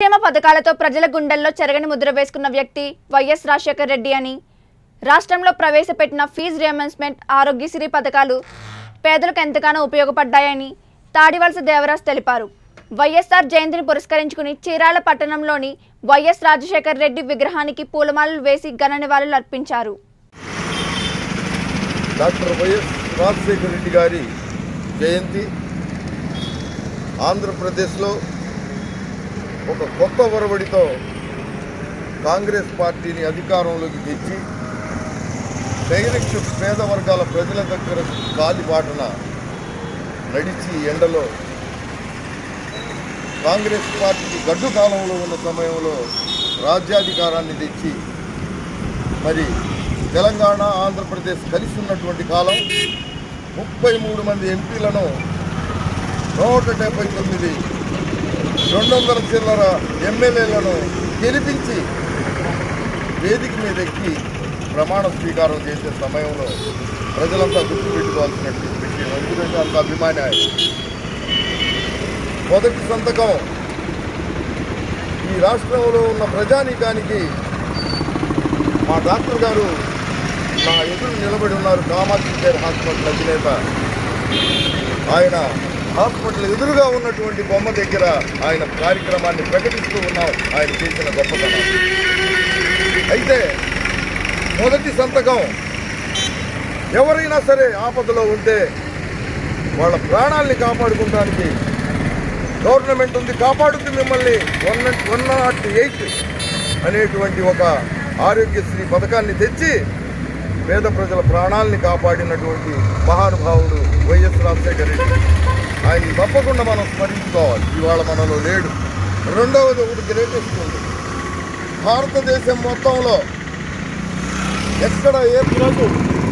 సంక్షేమ పథకాలతో ప్రజల గుండెల్లో చెరగని ముద్ర వేసుకున్న వ్యక్తి వైఎస్ రాజశేఖర రెడ్డి అని రాష్ట్రంలో ప్రవేశపెట్టిన ఫీజు రియంబర్స్మెంట్ ఆరోగ్యశ్రీ పథకాలు పేదలకు ఎంతగానో ఉపయోగపడ్డాయని తాడివలస దేవరాజ్ తెలిపారు వైఎస్ఆర్ జయంతిని పురస్కరించుకుని చీరాల పట్టణంలోని వైఎస్ రాజశేఖర రెడ్డి విగ్రహానికి పూలమాలలు వేసి ఘన నివాళులు అర్పించారు డాక్టర్ వైఎస్ రాజశేఖర రెడ్డి గారి జయంతి ఆంధ్రప్రదేశ్లో ఒక కొత్త ఒరవడితో కాంగ్రెస్ పార్టీని అధికారంలోకి తెచ్చి డైరెక్ట్ పేద వర్గాల ప్రజల దగ్గర కాలిబాటన నడిచి ఎండలో కాంగ్రెస్ పార్టీకి గడ్డు కాలంలో ఉన్న సమయంలో రాజ్యాధికారాన్ని తెచ్చి మరి తెలంగాణ ఆంధ్రప్రదేశ్ కలిసి ఉన్నటువంటి కాలం ముప్పై మూడు మంది ఎంపీలను నూట డెబ్బై తొమ్మిది రెండు వందల చిల్లర ఎమ్మెల్యేలను గెలిపించి వేదిక మీద ఎక్కి ప్రమాణ స్వీకారం చేసే సమయంలో ప్రజలంతా గుర్తుపెట్టుకోవాల్సినటువంటి విషయం ఎందుకంటే అంత అభిమాని ఆయన మొదటి సంతకం ఈ రాష్ట్రంలో ఉన్న ప్రజానీకానికి మా డాక్టర్ గారు నా ఎదురు నిలబడి ఉన్నారు కామాక్షి కేర్ హాస్పిటల్ అధినేత ఆయన హాస్పిటల్ ఎదురుగా ఉన్నటువంటి బొమ్మ దగ్గర ఆయన కార్యక్రమాన్ని ప్రకటిస్తూ ఉన్నాం ఆయన చేసిన గొప్పతనం అయితే మొదటి సంతకం ఎవరైనా సరే ఆపదలో ఉంటే వాళ్ళ ప్రాణాల్ని కాపాడుకోవడానికి గవర్నమెంట్ ఉంది కాపాడుతుంది మిమ్మల్ని వన్ వన్ నాట్ ఎయిట్ అనేటువంటి ఒక ఆరోగ్యశ్రీ పథకాన్ని తెచ్చి పేద ప్రజల ప్రాణాల్ని కాపాడినటువంటి మహానుభావుడు వైఎస్ రాజశేఖర రెడ్డి ఆయన తప్పకుండా మనం స్మరించుకోవాలి ఇవాళ మనలో లేడు రెండవది ఒకటి గ్రేటెస్ట్ ఉంది భారతదేశం మొత్తంలో ఎక్కడ ఏ ఈరోజు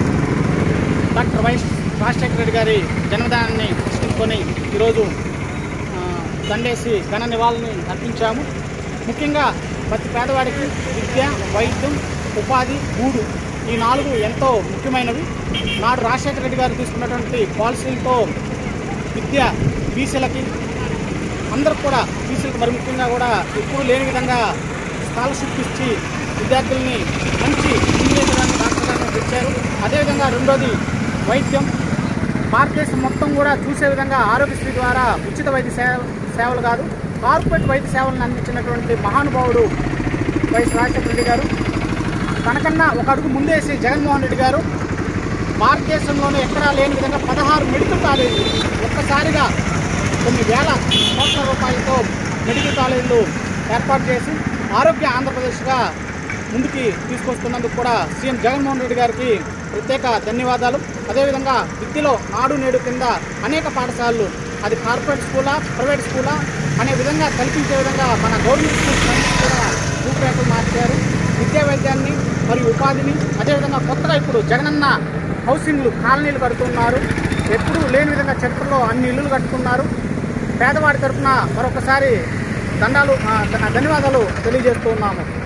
డాక్టర్ వైఎస్ రాజశేఖర రెడ్డి గారి జన్మదినాన్ని పురస్కరించుకొని ఈరోజు ఆ, దండేసి ఘన నివాళులను అర్పించాము ముఖ్యంగా ప్రతి పేదవాడికి విద్య వైద్యం ఉపాధి గూడు ఈ నాలుగు ఎంతో ముఖ్యమైనవి నాడు రాజశేఖర రెడ్డి గారు తీసుకున్నటువంటి పాలసీలతో విద్య బీసీలకి అందరూ కూడా బీసీలకు మరి ముఖ్యంగా కూడా ఎప్పుడు లేని విధంగా స్కాలర్షిప్ ఇచ్చి విద్యార్థుల్ని మంచి ఇంజనీరింగ్ డాక్టర్లను తెచ్చారు అదేవిధంగా రెండోది వైద్యం భారతదేశం మొత్తం కూడా చూసే విధంగా ఆరోగ్యశ్రీ ద్వారా ఉచిత వైద్య సేవ సేవలు కాదు కార్పొరేట్ వైద్య సేవలను అందించినటువంటి మహానుభావుడు వైఎస్ రాజశేఖర రెడ్డి గారు తనకన్నా ఒక అడుగు ముందేసి జగన్మోహన్ రెడ్డి గారు భారతదేశంలోనే ఎక్కడా లేని విధంగా పదహారు మెడికల్ కాలేజీలు ఒక్కసారిగా కొన్ని వేల కోట్ల రూపాయలతో మెడికల్ కాలేజీలు ఏర్పాటు చేసి ఆరోగ్య ఆంధ్రప్రదేశ్గా ముందుకి తీసుకొస్తున్నందుకు కూడా సీఎం జగన్మోహన్ రెడ్డి గారికి ప్రత్యేక ధన్యవాదాలు అదేవిధంగా విద్యలో నాడు నేడు కింద అనేక పాఠశాలలు అది కార్పొరేట్ స్కూలా ప్రైవేట్ స్కూలా అనే విధంగా కల్పించే విధంగా మన గవర్నమెంట్ స్కూల్స్ అన్ని కూడా రూపురేఖలు మార్చారు విద్యా వైద్యాన్ని మరియు ఉపాధిని అదేవిధంగా కొత్తగా ఇప్పుడు జగనన్న హౌసింగ్లు కాలనీలు కడుతున్నారు ఎప్పుడూ లేని విధంగా చరిత్రలో అన్ని ఇల్లులు కట్టుకున్నారు పేదవాడి తరఫున మరొకసారి దండాలు ఆ, ధన్యవాదాలు తెలియజేస్తూ ఉన్నాము